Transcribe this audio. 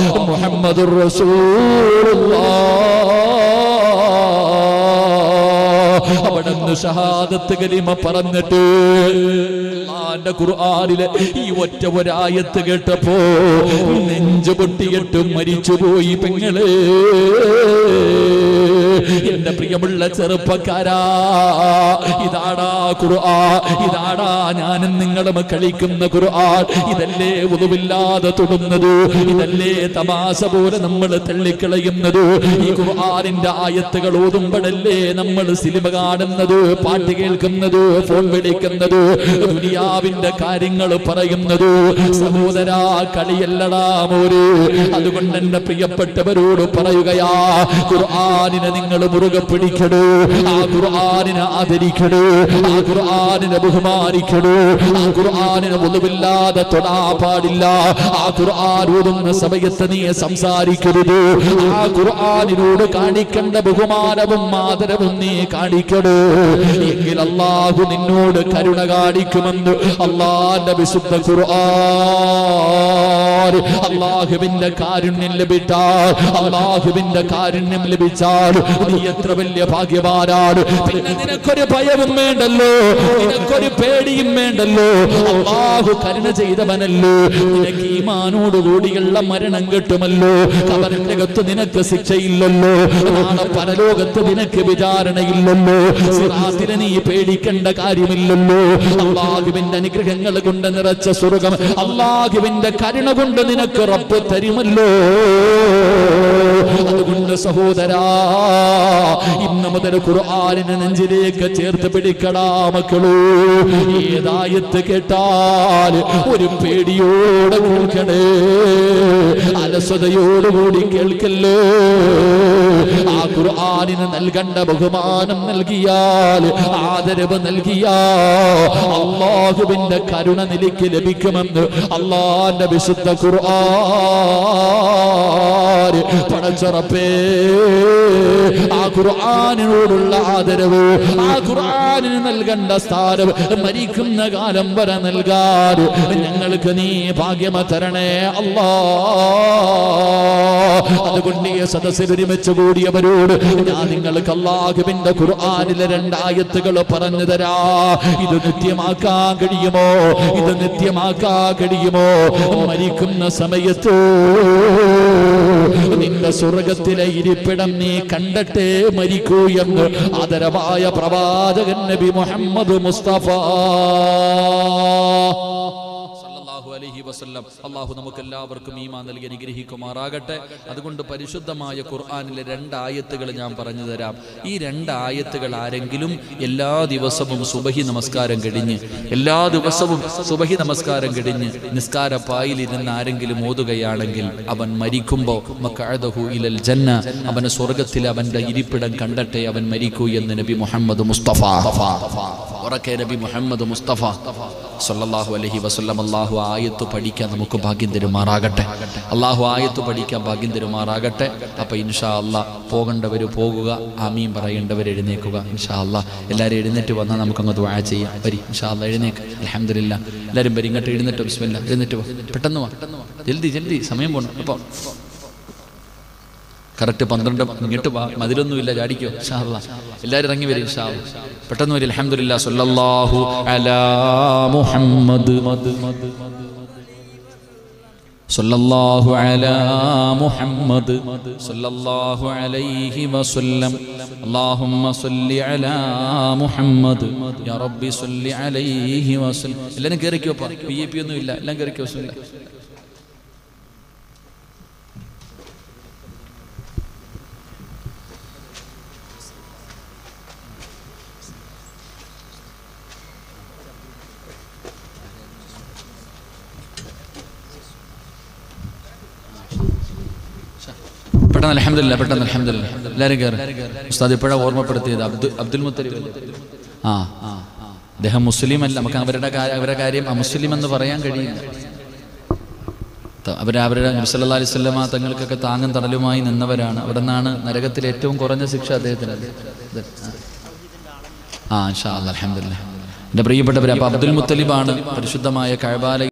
മുഹമ്മദുർ റസൂലുള്ളാഹ് അവിടുന്ന് ഷഹാദത്ത് കലിമ പറഞ്ഞിട്ട് അള്ളാന്റെ ഖുർആനിലെ ഈ ഒറ്റ ഒരായത്ത് കേട്ടപ്പോ നെഞ്ചു പൊട്ടിയിട്ട് മരിച്ചുപോയി പെങ്ങളെ എന്റെ പ്രിയമുള്ള ചെറുപ്പക്കാരാ ഇതാടാ ഖുർആ ഇതാടാ ഞാനും നിങ്ങളും കളിക്കുന്ന ഖുർആൻ ഇതല്ലേ ഉതുവില്ലാതെ തൊടുന്നത് ഇതല്ലേ തമാശ പോലെ നമ്മൾ തള്ളിക്കളയുന്നത് ഈ ഖുർആനിന്റെ ആയത്തുകൾ ഓതുമ്പോഴല്ലേ നമ്മൾ സിനിമ കാണുന്നത് പാട്ട് കേൾക്കുന്നത് ഫോൺ വിളിക്കുന്നത് ദുനിയാവിന്റെ കാര്യങ്ങൾ പറയുന്നത് സഹോദരാ കളിയല്ലടാ മോര് അതുകൊണ്ട് എന്റെ പ്രിയപ്പെട്ടവരോട് പറയുകയാ ഖുർആനിനെ നിങ്ങൾ മുറുകെ പിടിക്കണു ആ ഖുർആനിനെ ആദരിക്കണു ആ ഖുർആനിനെ ബഹുമാനിക്കണു ആ ഖുർആനിനെ ഒന്നുമില്ലാതെ തൊടാ പാടില്ല ആ ഖുർആൻ ഓതുന്ന സമയത്ത് നീ സംസാരിക്കരുത് ആ ഖുർആനിനോട് കാണിക്കേണ്ട ബഹുമാനവും ആദരവും നീ കാണിക്കണു എങ്കിൽ അള്ളാഹു നിന്നോട് കരുണ കാണിക്കുമെന്ന് അള്ളാന്റെ വിശുദ്ധ ഖുർആൻ അള്ളാഹുവിന്റെ കാരുണ്യം ലഭിച്ചാൽ അള്ളാഹുവിന്റെ കാരുണ്യം ലഭിച്ചാൽ നീ എത്ര വലിയ ഭാഗ്യവാനാണ് പിന്നെ നിനക്കൊരു ഭയവും വേണ്ടല്ലോ നിനക്കൊരു പേടിയും വേണ്ടല്ലോ അള്ളാഹു കരുണ ചെയ്തവനല്ലോ നിനക്ക് ഈമാനോട് കൂടിയുള്ള മരണം കിട്ടുമല്ലോ കവറിന്റെ അകത്ത് നിനക്ക് ശിക്ഷയില്ലല്ലോ നാളെ പരലോകത്ത് നിനക്ക് വിചാരണയില്ലല്ലോ സിറാത്തിനെ നീ പേടിക്കേണ്ട കാര്യമില്ലല്ലോ അള്ളാഹുവിന്റെ അനുഗ്രഹങ്ങൾ കൊണ്ട് നിറച്ച സ്വർഗം അള്ളാഹുവിന്റെ കരുണ കൊണ്ട് നിനക്ക് റബ്ബ് തരുമല്ലോ അതുകൊണ്ട് സഹോദരാ ഇന്ന് മുതൽ ഖുർആനിനെ നെഞ്ചിലേക്ക് ചേർത്ത് പിടിക്കടാ മക്കളൂ ഏതായത്ത് കേട്ടാൽ ഒരു പേടിയോടെ കേൾക്കണേ അലസതയോടുകൂടി കേൾക്കല്ലേ ആ ഖുർആനിന് നൽകേണ്ട ബഹുമാനം നൽകിയാൽ ആദരവ് നൽകിയാ അള്ളാഹുവിന്റെ കരുണ നിലയ്ക്ക് ലഭിക്കുമെന്ന് അള്ളാന്റെ വിശുദ്ധ ഖുർആൻ പടച്ചുറപ്പേ ആ ഖുർആനിനോടുള്ള ആദരവ് ആ ഖുർആനിന് നൽകേണ്ട സ്ഥാനം മരിക്കുന്ന കാലം വരെ നൽകാൻ ഞങ്ങൾക്ക് നീ ഭാഗ്യമ തരണേ അല്ലാ അതുകൊണ്ട് ഈ സദസ്സിൽ ഒരുമിച്ച് കൂടിയവരോട് ഞാൻ നിങ്ങൾക്ക് അള്ളാഹുവിന്റെ ഖുർആനിലെ രണ്ടായത്തുകൾ പറഞ്ഞു തരാ ഇത് നിത്യമാക്കാൻ കഴിയുമോ ഇത് നിത്യമാക്കാൻ കഴിയുമോ മരിക്കുന്ന സമയത്ത് നിന്റെ സ്വർഗത്തിലെ ഇരിപ്പിടം നീ കണ്ടട്ടെ മരിക്കൂ എന്ന് ആദരവായ പ്രവാചകൻ നബി മുഹമ്മദ് മുസ്തഫ സല്ലല്ലാഹു അലൈഹി വസല്ലം അള്ളാഹു നമുക്ക് എല്ലാവർക്കും ഈമാൻ നൽകി അനുഗ്രഹിക്കുമാറാകട്ടെ അതുകൊണ്ട് പരിശുദ്ധമായ ഖുർആനിലെ രണ്ടായത്തുകൾ ഞാൻ പറഞ്ഞു തരാം ഈ രണ്ടായത്തുകൾ ആരെങ്കിലും എല്ലാ ദിവസവും സുബഹി നമസ്കാരം കഴിഞ്ഞ് എല്ലാ ദിവസവും സുബഹി നമസ്കാരം കഴിഞ്ഞ് നിസ്കാര പായിലിരുന്ന് ആരെങ്കിലും ഓതുകയാണെങ്കിൽ അവൻ മരിക്കുമ്പോൾ മക്കഅദഹു ഇലൽ ജന്ന അവന് സ്വർഗത്തിൽ അവന്റെ ഇരിപ്പിടം കണ്ടട്ടെ അവൻ മരിക്കൂ എന്ന് നബി മുഹമ്മദ് മുസ്തഫ ഉറക്കെ നബി മുഹമ്മദ് മുസ്തഫ സല്ലല്ലാഹു അലൈഹി വസല്ലം അള്ളാഹു ആയത്ത് പഠിക്കാൻ നമുക്ക് ഭാഗ്യം തരുമാറാകട്ടെ അള്ളാഹു ആയത്ത് പഠിക്കാൻ ഭാഗ്യം തരുമാറാകട്ടെ അപ്പൊ ഇൻഷാ അല്ലാ പോകേണ്ടവർ പോകുക ആമീൻ പറയേണ്ടവർ എഴുന്നേക്കുക ഇൻഷാ അല്ലാ എല്ലാവരും എഴുന്നേറ്റ് വന്നാൽ നമുക്കങ്ങ് ദുആ ചെയ്യാം വരി ഇൻഷാ അല്ലാ എഴുന്നേക്ക് അൽഹംദുലില്ലാ എല്ലാവരും വരി ഇങ്ങോട്ട് എഴുന്നേറ്റ് ബിസ്മില്ല എഴുന്നേറ്റ് വാ പെട്ടെന്ന് വാ ജൽദി ജൽദി സമയം പോണം അപ്പോൾ കറക്റ്റ് പന്ത്രണ്ട് ഇങ്ങോട്ട് വാ മതിലൊന്നുമില്ല ചാടിക്കോ ഇൻഷാ അല്ലാ എല്ലാവരും ഇറങ്ങി വരും ഇൻഷാ അല്ലാ പെട്ടെന്ന് വരും അൽഹംദുലില്ലാ സല്ലല്ലാഹു അലാ മുഹമ്മദ് സല്ലല്ലാഹു അലാ മുഹമ്മദ് സല്ലല്ലാഹു അലൈഹി വസല്ലം അല്ലാഹുമ്മ സല്ലി അലാ മുഹമ്മദ് യാ റബ്ബി സല്ലി അലൈഹി വസല്ലം എല്ലാവരും കയറിക്കോ പി എ പി ഒന്നും ഇല്ല എല്ലാം കയറിക്കോ ബിസ്മില്ലാ പെട്ടെന്ന് അലഹമില്ല പെട്ടെന്ന് അലഹമില്ല എല്ലാവരും കയറി ഉസ്താദ് ഇപ്പോഴാണ് ഓർമ്മപ്പെടുത്തിയത് അബ്ദുൽ അബ്ദുൽ മുത്തലിബ് ആ ആ അദ്ദേഹം മുസ്ലിം അല്ല നമുക്ക് അവരുടെ കാര്യം അവരുടെ കാര്യം അമുസ്ലിം എന്ന് പറയാൻ കഴിയില്ല ത- അവര് അവരുടെ നബ്സല്ലാ അലൈഹി സ്വലമ തങ്ങൾക്കൊക്കെ താങ്ങും തണലുമായി നിന്നവരാണ് അവിടെ നിന്നാണ് നരകത്തിൽ ഏറ്റവും കുറഞ്ഞ ശിക്ഷ അദ്ദേഹത്തിന് ഇത്, ആ ഷാ അലഹമില്ല എൻ്റെ പ്രിയപ്പെട്ടവർ അപ്പൊ അബ്ദുൽ മുത്തലിബാണ് പരിശുദ്ധമായ കഴബാല